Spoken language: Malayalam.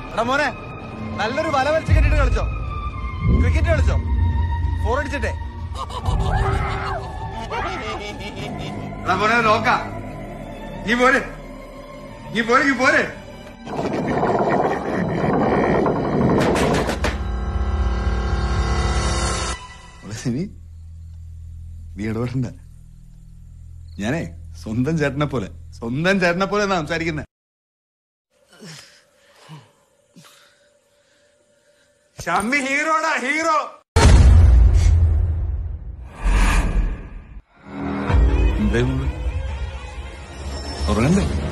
എടാ മോനെ നല്ലൊരു വല വലിച്ചു കെട്ടിട്ട് കളിച്ചോ ക്രിക്കറ്റ് കളിച്ചോ ഫോർ അടിച്ചിട്ടെ എടാ മോനെ നോക്കാം നീ പോരെ നീ പോരെ നീ പോരെ നീ നീ ഇടപെടണ്ട ഞാനേ സ്വന്തം ചേട്ടനെ പോലെ സ്വന്തം ചേട്ടനെ പോലെ എന്നാ സംസാരിക്കുന്നത് ഷമ്മി ഹീറോടാ ഹീറോ എന്തായി മോളെ? ഉറങ്ങണ്ടേ